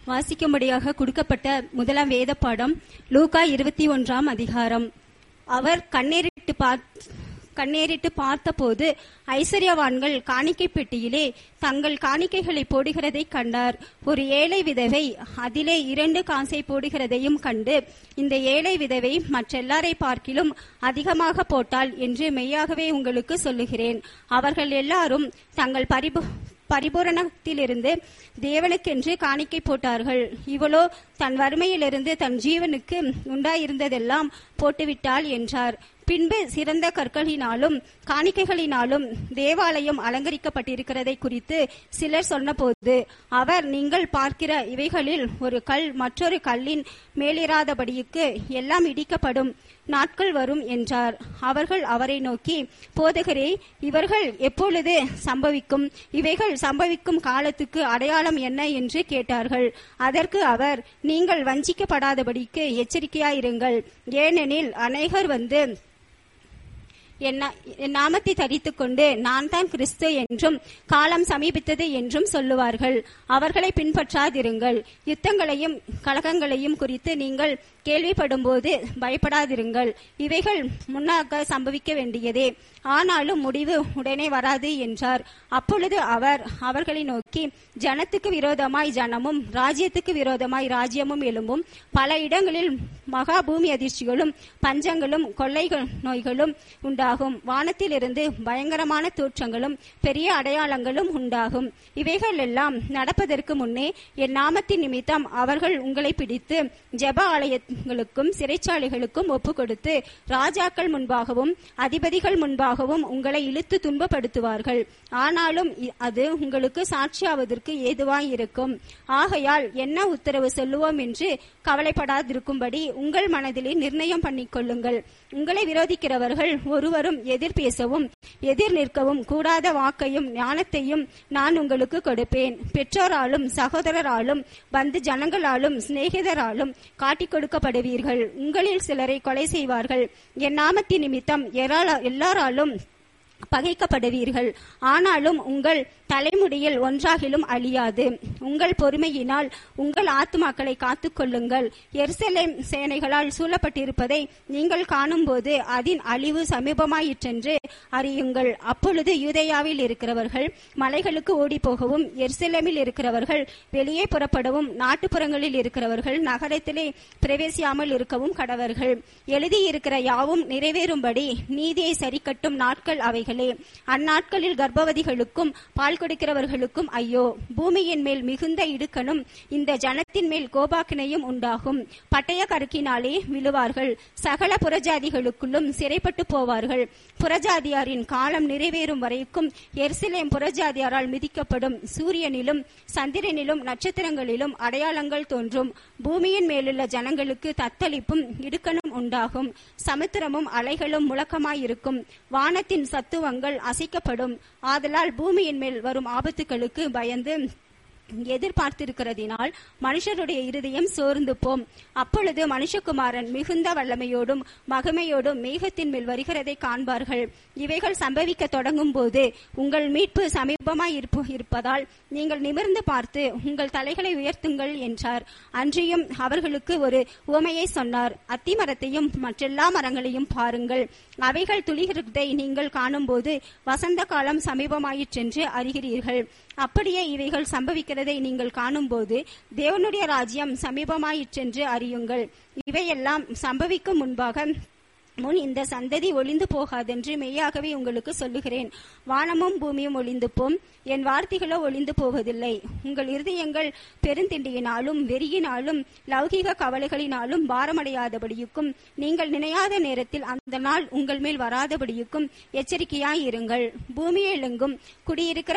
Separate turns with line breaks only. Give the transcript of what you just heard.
வாசிக்கும்படியாக கொடுக்கப்பட்ட முதலாம் வேத பாடம் லூகா இருபத்தி ஒன்றாம் அதிகாரம் அவர் கண்ணேறிட்டு பார்த் கண்ணேறிட்டு பார்த்தபோது ஐஸ்வர்யவான்கள் காணிக்கை பெட்டியிலே தங்கள் காணிக்கைகளை போடுகிறதை கண்டார் ஒரு ஏழை விதவை அதிலே இரண்டு காசை போடுகிறதையும் கண்டு இந்த ஏழை விதவை மற்றெல்லாரை பார்க்கிலும் அதிகமாக போட்டாள் என்று மெய்யாகவே உங்களுக்கு சொல்லுகிறேன் அவர்கள் எல்லாரும் தங்கள் பரிபு பரிபூரணத்திலிருந்து தேவனுக்கென்று காணிக்கை போட்டார்கள் இவளோ தன் வறுமையிலிருந்து தன் ஜீவனுக்கு உண்டாயிருந்ததெல்லாம் போட்டுவிட்டாள் என்றார் பின்பு சிறந்த கற்களினாலும் காணிக்கைகளினாலும் தேவாலயம் அலங்கரிக்கப்பட்டிருக்கிறதை குறித்து சிலர் சொன்னபோது அவர் நீங்கள் பார்க்கிற இவைகளில் ஒரு கல் மற்றொரு கல்லின் மேலிராதபடிக்கு எல்லாம் இடிக்கப்படும் நாட்கள் வரும் என்றார் அவர்கள் அவரை நோக்கி போதகரே இவர்கள் எப்பொழுது சம்பவிக்கும் இவைகள் சம்பவிக்கும் காலத்துக்கு அடையாளம் என்ன என்று கேட்டார்கள் அதற்கு அவர் நீங்கள் வஞ்சிக்கப்படாதபடிக்கு எச்சரிக்கையாயிருங்கள் ஏனெனில் அநேகர் வந்து என் நா- என் நாமத்தை தரித்துக் கொண்டு நான் தான் கிறிஸ்து என்றும் காலம் சமீபித்தது என்றும் சொல்லுவார்கள் அவர்களை பின்பற்றாதிருங்கள் யுத்தங்களையும் கலகங்களையும் குறித்து நீங்கள் கேள்விப்படும்போது பயப்படாதிருங்கள் இவைகள் முன்னாக சம்பவிக்க வேண்டியதே ஆனாலும் முடிவு உடனே வராது என்றார் அப்பொழுது அவர் அவர்களை நோக்கி ஜனத்துக்கு விரோதமாய் ஜனமும் ராஜ்யத்துக்கு விரோதமாய் ராஜ்யமும் எழும்பும் பல இடங்களில் மகா பூமி அதிர்ச்சிகளும் பஞ்சங்களும் கொள்ளைகள் நோய்களும் உண்டாகும் வானத்திலிருந்து பயங்கரமான தோற்றங்களும் பெரிய அடையாளங்களும் உண்டாகும் இவைகள் எல்லாம் நடப்பதற்கு முன்னே என் நாமத்தின் நிமித்தம் அவர்கள் உங்களை பிடித்து ஜெப ஆலயங்களுக்கும் சிறைச்சாலைகளுக்கும் ஒப்புக் கொடுத்து ராஜாக்கள் முன்பாகவும் அதிபதிகள் முன்பாகவும் உங்களை இழுத்து துன்பப்படுத்துவார்கள் ஆனாலும் இ- அது உங்களுக்கு சாட்சியாவதற்கு ஏதுவாயிருக்கும் ஆகையால் என்ன உத்தரவு சொல்லுவோம் என்று கவலைப்படாதிருக்கும்படி உங்கள் மனதிலே நிர்ணயம் பண்ணிக்கொள்ளுங்கள் உங்களை விரோதிக்கிறவர்கள் ஒருவரும் எதிர் பேசவும் எதிர் நிற்கவும் கூடாத வாக்கையும் ஞானத்தையும் நான் உங்களுக்கு கொடுப்பேன் பெற்றோராலும் சகோதரராலும் வந்து ஜனங்களாலும் சிநேகிதராலும் காட்டிக் கொடுக்கப்படுவீர்கள் உங்களில் சிலரை கொலை செய்வார்கள் என் நாமத்தின் நிமித்தம் எரால- எல்லாராலும் பகைக்கப்படுவீர்கள் ஆனாலும் உங்கள் தலைமுடியில் ஒன்றாகிலும் அழியாது உங்கள் பொறுமையினால் உங்கள் ஆத்துமாக்களை காத்துக்கொள்ளுங்கள் எருசலேம் சேனைகளால் சூழப்பட்டிருப்பதை நீங்கள் காணும்போது அதன் அழிவு சமீபமாயிற்றென்று அறியுங்கள் அப்பொழுது யூதேயாவில் இருக்கிறவர்கள் மலைகளுக்கு ஓடிப்போகவும் எருசலேமில் இருக்கிறவர்கள் வெளியே புறப்படவும் நாட்டுப்புறங்களில் இருக்கிறவர்கள் நகரத்திலே பிரவேசியாமல் இருக்கவும் கடவர்கள் எழுதியிருக்கிற யாவும் நிறைவேறும்படி நீதியை சரிக்கட்டும் நாட்கள் அவைகளே அந்நாட்களில் கர்ப்பவதிகளுக்கும் பால் கொடுக்கிறவர்களுக்கும் ஐயோ பூமியின் மேல் மிகுந்த இடுக்கணும் இந்த ஜனத்தின் மேல் கோபாக்கினையும் உண்டாகும் பட்டய கருக்கினாலே விழுவார்கள் சகல புறஜாதிகளுக்குள்ளும் சிறைப்பட்டு போவார்கள் புறஜாதியாரின் காலம் நிறைவேறும் வரைக்கும் எருசலேம் புறஜாதியாரால் மிதிக்கப்படும் சூரியனிலும் சந்திரனிலும் நட்சத்திரங்களிலும் அடையாளங்கள் தோன்றும் பூமியின் மேலுள்ள ஜனங்களுக்கு தத்தளிப்பும் இடுக்கணும் உண்டாகும் சமுத்திரமும் அலைகளும் முழக்கமாயிருக்கும் வானத்தின் சத்துவங்கள் அசைக்கப்படும் ஆதலால் பூமியின் மேல் வரும் ஆபத்துகளுக்கு பயந்து எதிர்பார்த்திருக்கிறதினால் மனுஷருடைய இருதயம் சோர்ந்து போம் அப்பொழுது மனுஷகுமாரன் மிகுந்த வல்லமையோடும் மகிமையோடும் மேகத்தின் மேல் வருகிறதை காண்பார்கள் இவைகள் சம்பவிக்க தொடங்கும் போது உங்கள் மீட்பு சமீபமாய் இருப்பு- இருப்பதால் நீங்கள் நிமிர்ந்து பார்த்து உங்கள் தலைகளை உயர்த்துங்கள் என்றார் அன்றியும் அவர்களுக்கு ஒரு உவமையை சொன்னார் அத்திமரத்தையும் மற்றெல்லா மரங்களையும் பாருங்கள் அவைகள் துளிர்கிறதை நீங்கள் காணும்போது வசந்த காலம் சமீபமாயிற்றென்று அறிகிறீர்கள் அப்படியே இவைகள் சம்பவிக்கிறதை நீங்கள் காணும்போது தேவனுடைய ராஜ்யம் சமீபமாயிற்றென்று அறியுங்கள் இவையெல்லாம் சம்பவிக்கும் முன்பாக முன் இந்த சந்ததி ஒளிந்து போகாதென்று மெய்யாகவே உங்களுக்கு சொல்லுகிறேன் வானமும் பூமியும் ஒளிந்து போம் என் வார்த்தைகளோ ஒளிந்து போவதில்லை உங்கள் இருதயங்கள் பெருந்திண்டியினாலும் வெறியினாலும் லௌகிக கவலைகளினாலும் பாரமடையாதபடியுக்கும் நீங்கள் நினையாத நேரத்தில் அந்த நாள் உங்கள் மேல் வராதபடியுக்கும் எச்சரிக்கையாயிருங்கள் பூமியிலெங்கும் குடியிருக்கிற